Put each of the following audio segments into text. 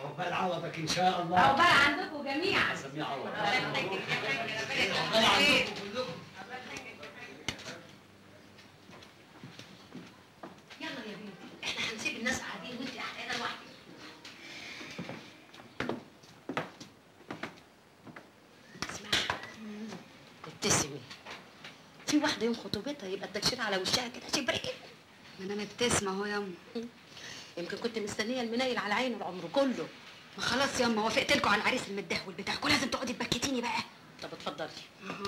عقبال عوضك ان شاء الله عقبال عندكم جميعا سميه عوض يلا يا بنتي احنا هنسيب الناس قاعدين وانت قاعده لوحدك اسمعي ابتسمي في واحده يوم خطوبتها يبقى التكشير على وشها كده شبرين ما انا مبتسمه اهو ياما يمكن كنت مستنيه المنيل على عينه العمر كله ما خلاص ياما وافقت لكم على العريس المدهول بتاعكم لازم تقعدي تبكتيني بقى طب اتفضلي اهو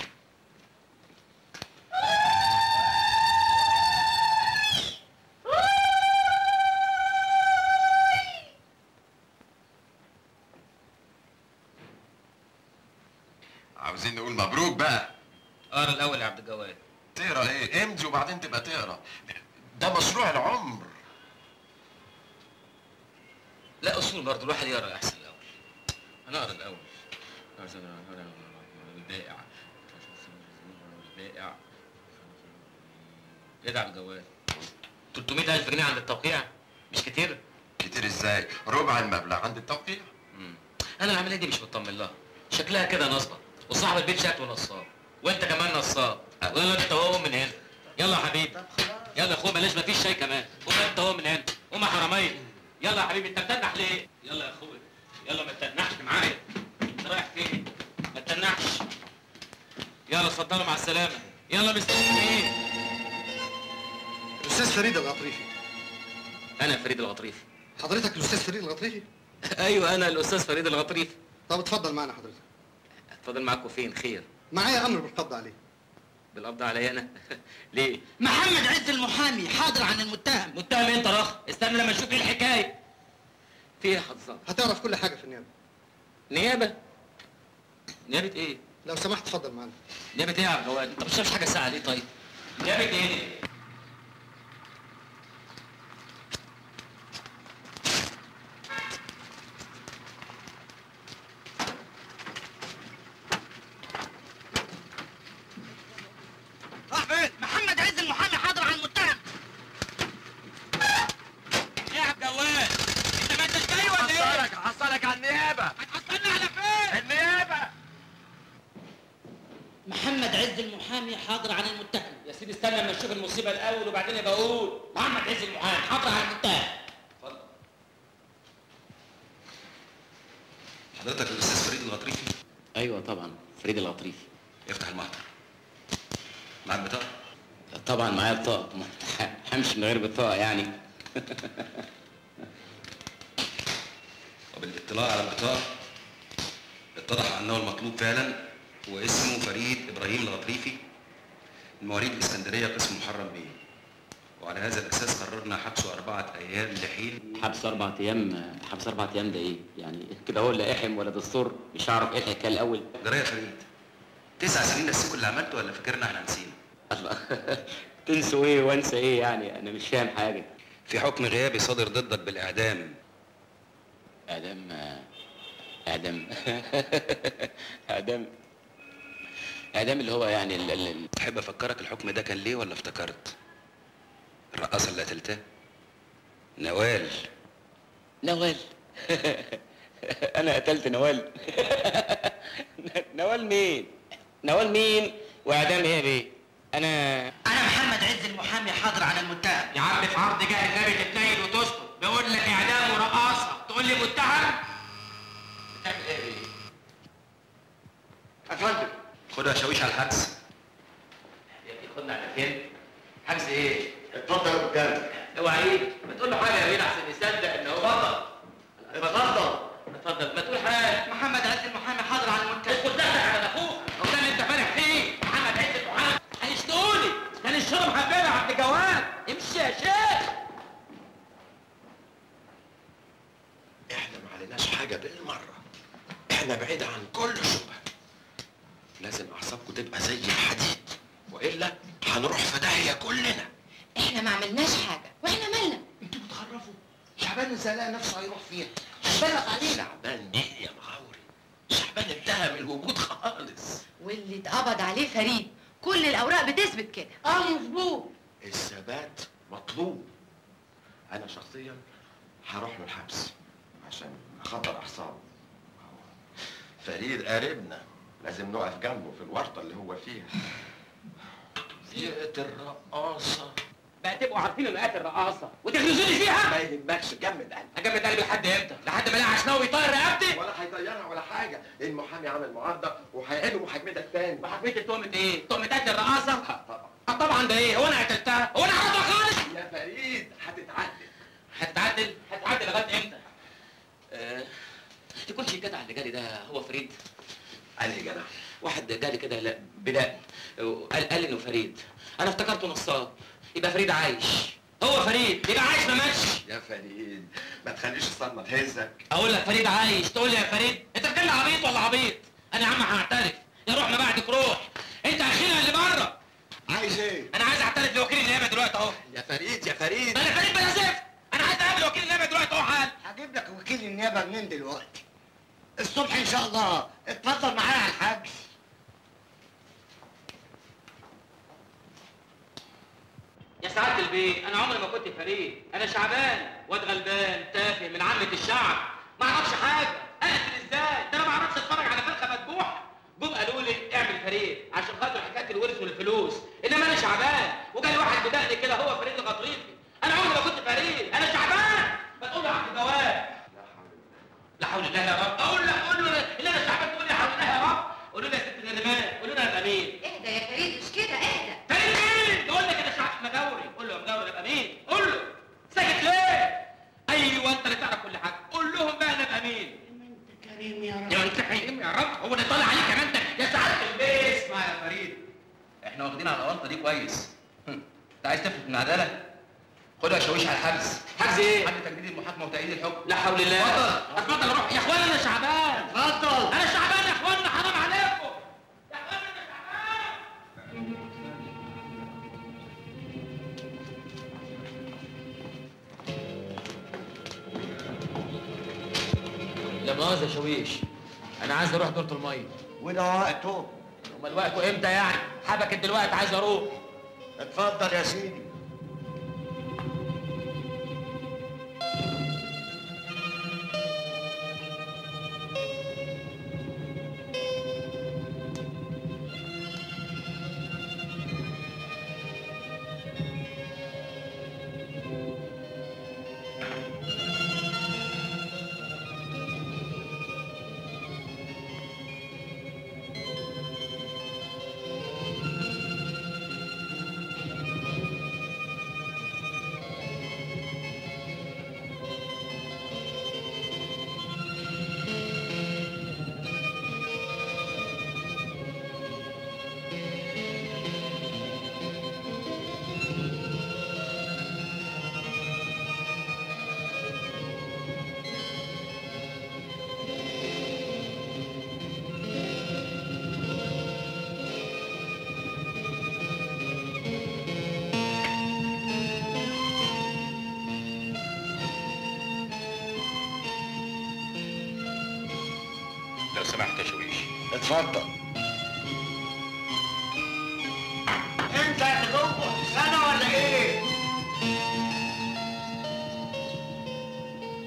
عاوزين نقول مبروك بقى اقرا الاول يا عبد الجواد تقرا ايه امضي وبعدين تبقى تقرا ده مشروع العمر لا اصول برضه الواحد يقرا احسن الاول انا اقرا الاول البائع البائع ايه ده يا عبد الجواد 300000 جنيه عند التوقيع مش كتير؟ كتير ازاي ربع المبلغ عند التوقيع مم. انا العمليه دي مش مطمن لها شكلها كده نصبه وصاحب البيت شكله نصاب وانت كمان نصاب يلا انت هو من هنا يلا يا حبيبي يلا يا اخويا بلاش مفيش شاي كمان قوم انت هو من هنا قوم يا حراميه يلا يا حبيبي انت بتنح ليه يلا يا اخويا يلا ما تنحش معايا انت رايح فين ما تنحش يلا اتفضلوا مع السلامه يلا مستنيين ايه الاستاذ فريد الغطريفي انا فريد الغطريفي حضرتك الاستاذ فريد الغطريفي ايوه انا الاستاذ فريد الغطريفي طب اتفضل معنا حضرتك اتفضل معاكم فين خير معايا امر بالقبض عليه بالقبض عليا انا ليه محمد عز المحامي حاضر عن المتهم متهم انت رخ استنى لما اشوف ايه الحكايه في ايه يا حضرتك هتعرف كل حاجه في النيابه نيابه نيابه ايه لو سمحت اتفضل معنا نيابه ايه يا عبد الجواد انت مش شايف حاجه ساعه ليه طيب نيابه ايه راح فين محمد عز المحامي حاضر عن المتهم ايه يا عبد الجواد انت ما انتش جاي ولا ايه حصلك حصلك على النيابه هتحصلنا على فين النيابه محمد عز المحامي حاضر عن المتهم يا سيدي استنى لما اشوف المصيبه الاول وبعدين ابقى اقول محمد عز المحامي حاضر عن المتهم اتفضل حضرتك الاستاذ فريد الغطريفي ايوه طبعا فريد الغطريفي افتح المحضر معاك بطاقه طبعا معايا بطاقه ما همشي من غير بطاقه يعني وبالاطلاع على البطاقه اتضح انه المطلوب فعلا هو اسمه فريد ابراهيم الغطريفي من مواليد الاسكندريه قسم محرم بيه وعلى هذا الاساس قررنا حبسه اربعه ايام لحين حبس اربع ايام حبس اربع ايام ده ايه يعني كده هو لا احم ولا دستور مش هعرف ايه الحكايه الاول جرى يا فريد تسع سنين نسيكوا اللي عملته ولا فاكرنا احنا نسينا الله تنسوا ايه وانسى ايه يعني انا مش فاهم حاجه في حكم غيابي صادر ضدك بالاعدام اعدام اعدام اعدام اعدام اللي هو يعني ال ال ال- تحب افكرك الحكم ده كان ليه ولا افتكرت الرقاصه اللي قتلتها نوال نوال انا قتلت نوال نوال مين نوال مين واعدام ايه بيه انا انا محمد عز المحامي حاضر عن المتهم يا عم في عرض جاه النبي تتنيل وتسكت بقول لك اعدام ورقاصه تقول لي متهم بتعمل ايه بيه يا فندم خدها شاويش على الحبس يا ابني خدنا على فين حجز ايه اتفضل قدام اوعى عيد ما تقول له حاجه يا بيه احسن يصدق ان هو اتفضل اتفضل اتفضل ما تقول حاجه محمد عز المحامي حاضر عن المتهم اسكت تحتك على اخوك هو ده اللي انت فالح فيه محمد عز المحامي هيشتوني كان الشرب حبيبي يا عبد الجواد امشي يا شيخ احنا ما عليناش حاجه بالمره احنا بعيد عن كل شبهه لازم اعصابكم تبقى زي الحديد والا هنروح في داهيه كلنا احنا ما عملناش حاجه واحنا مالنا انتوا بتخرفوا شعبان ازاي لقى نفسه هيروح فين هنبلغ عليه شعبان ايه يا مغاوري شعبان انتهى من الوجود خالص واللي اتقبض عليه فريد كل الاوراق بتثبت كده اه مظبوط الثبات مطلوب انا شخصيا هروح له الحبس عشان اخطر اعصابه فريد قريبنا لازم نقف جنبه في الورطه اللي هو فيها زيقة الرقاصة بقى تبقوا عارفين مقات الرقاصه وتغرزوني فيها ما يهمكش جمد قلبك اجمد قلبي لحد امتى؟ لحد ما الاقي عشناوي يطير رقبتي ولا هيطيرها ولا حاجة المحامي عامل معارضة وهيعيدوا محاكمتك تاني وحكمت تهمة ايه؟ تهمة قتل الرقاصة؟ طبعا اه طبعا ده ايه؟ هو انا قتلتها؟ هو انا عرضها خالص؟ يا فريد هتتعدل هتتعدل؟ هتتعدل لغاية امتى؟ آه تكونش الجدع اللي جالي ده هو فريد؟ انهي جدع واحد جالي كده لا بداء وقال قال انه فريد انا افتكرته نصاب يبقى فريد عايش هو فريد يبقى عايش ما ماتش يا فريد ما تخليش الصدمة تهزك اقول لك فريد عايش تقول لي يا فريد انت بتتكلم عبيط ولا عبيط انا يا عم هعترف يا روح ما بعدك روح انت اخينا اللي بره عايز ايه؟ انا عايز اعترف لوكيل النيابه دلوقتي اهو يا فريد يا فريد انا فريد بلا زفت انا عايز اقابل وكيل النيابه دلوقتي اهو حال هجيب لك وكيل النيابه منين دلوقتي؟ الصبح ان شاء الله اتفضل معايا على الحجز يا سعاده البيه انا عمري ما كنت فريد انا شعبان واد غلبان تافه من عامه الشعب ما اعرفش حاجه اقتل ازاي ده انا ما اعرفش اتفرج على فرخه مذبوحه جم قالوا لي اعمل فريد عشان خاطر حكايه الورث والفلوس انما انا شعبان وجالي واحد بدقني كده هو فريد الغطريفي انا عمري ما كنت فريد انا شعبان ما تقول له عقد جواب لا حول الله يا رب اقول لك قول له اللي انا شعبان تقول لي حول الله يا رب قولوا لي يا ست الندمان قولوا لي انا ابقى مين اهدى يا فريد مش كده اهدى فريد مين يقول لك انا شعب مجاوري قول له يا مجاوري ابقى مين قول له ساكت ليه ايوه انت اللي تعرف كل حاجه قول لهم بقى انا ابقى مين انت كريم يا رب يا انت حليم يا رب هو ده طالع عليك كمان انت يا سعاده البيت اسمع يا فريد احنا واخدين على الغلطه دي كويس هم، انت عايز تفلت من العداله خدها شويش على الحبس حجز ايه حد تجديد المحاكمه وتأييد الحكم لا حول الله اتفضل. اتفضل روح يا اخوانا انا شعبان اتفضل انا شعبان يا اخوانا حرام عليكم يا اخوانا انا شعبان لا مؤاخذة يا شويش انا عايز اروح دورة المية وده وقته امال وقته امتى يعني حبكت دلوقتي عايز اروح اتفضل يا سيدي لو سمحت يا شويش اتفضل